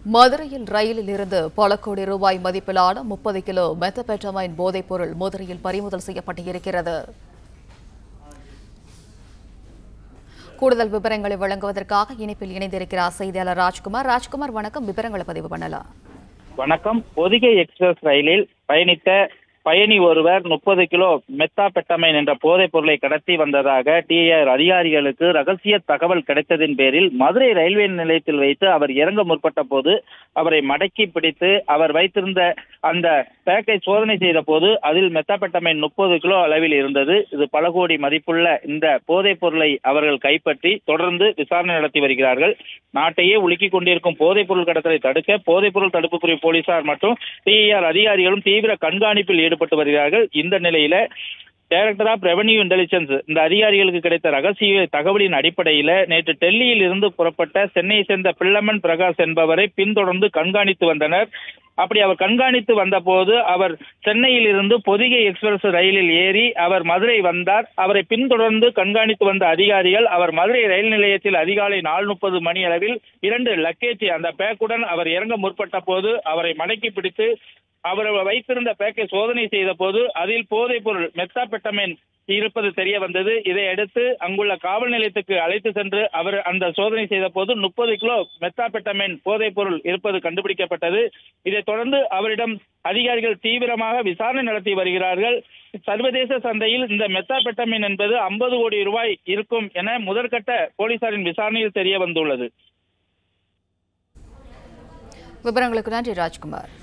மதுரையில் ரயிலில் இருந்து பல கோடி ரூபாய் மதிப்பிலான முப்பது கிலோ மெத்தபெட்டமைன் போதைப் பொருள் மதுரையில் பறிமுதல் செய்யப்பட்டிருக்கிறது கூடுதல் விவரங்களை வழங்குவதற்காக இணைப்பில் இணைந்திருக்கிறார் செய்தியாளர் ராஜ்குமார் ராஜ்குமார் வணக்கம் விவரங்களை பதிவு பண்ணலாம் வணக்கம் பொதிகை எக்ஸ்பிரஸ் ரயிலில் பயணித்த பயணி ஒருவர் முப்பது கிலோ மெத்தாபெட்டமைன் என்ற போதைப் பொருளை கடத்தி வந்ததாக டிஆர் அதிகாரிகளுக்கு ரகசிய தகவல் கிடைத்ததின் பேரில் மதுரை ரயில்வே நிலையத்தில் வைத்து அவர் இறங்க முற்பட்ட போது அவரை மடக்கி பிடித்து அவர் வைத்திருந்த அந்த பேக்கை சோதனை செய்த போது அதில் மெத்தாபெட்டமைன் முப்பது கிலோ அளவில் இருந்தது இது பல கோடி மதிப்புள்ள இந்த போதைப் பொருளை அவர்கள் கைப்பற்றி தொடர்ந்து விசாரணை நடத்தி வருகிறார்கள் நாட்டையே உலுக்கிக் கொண்டிருக்கும் போதைப் பொருள் கடத்தலை தடுக்க போதைப் பொருள் தடுப்பு பிரிவு போலீசார் மற்றும் டிஆர் அதிகாரிகளும் தீவிர கண்காணிப்பில் ஈடுபட்டு வருகிறார்கள் இந்த நிலையில டைரக்டர் ஆஃப் ரெவன்யூ இன்டெலிஜென்ஸ் இந்த அதிகாரிகளுக்கு கிடைத்த ரகசிய தகவலின் அடிப்படையில நேற்று டெல்லியில் இருந்து புறப்பட்ட சென்னையை சேர்ந்த பிள்ளமன் பிரகாஷ் என்பவரை பின்தொடர்ந்து கண்காணித்து வந்தனர் அப்படி அவர் கண்காணித்து வந்தபோது அவர் சென்னையில் இருந்து பொதிகை எக்ஸ்பிரஸ் ரயிலில் ஏறி அவர் மதுரை வந்தார் அவரை பின்தொடர்ந்து கண்காணித்து வந்த அதிகாரிகள் அவர் மதுரை ரயில் நிலையத்தில் அதிகாலை நாலு முப்பது மணி அளவில் இரண்டு லக்கேஜ் அந்த பேக்குடன் அவர் இறங்க முற்பட்ட போது அவரை மடக்கி பிடித்து அவர் வைத்திருந்த பேக்கை சோதனை செய்த போது அதில் போதைப் பொருள் மெத்தாபெட்டமைன் இருப்பது தெரிய வந்தது இதை அடுத்து அங்குள்ள காவல் நிலையத்துக்கு அழைத்து சென்று அவர் அந்த சோதனை செய்த போது முப்பது கிலோ மெத்தாபெட்டமைன் போதைப் பொருள் இருப்பது கண்டுபிடிக்கப்பட்டது இதைத் தொடர்ந்து அவரிடம் அதிகாரிகள் தீவிரமாக விசாரணை நடத்தி வருகிறார்கள் சர்வதேச சந்தையில் இந்த மெத்தாபெட்டமைன் என்பது ஐம்பது கோடி ரூபாய் இருக்கும் என முதற்கட்ட போலீசாரின் விசாரணையில் தெரிய வந்துள்ளது விவரங்களுக்கு நன்றி ராஜ்குமார்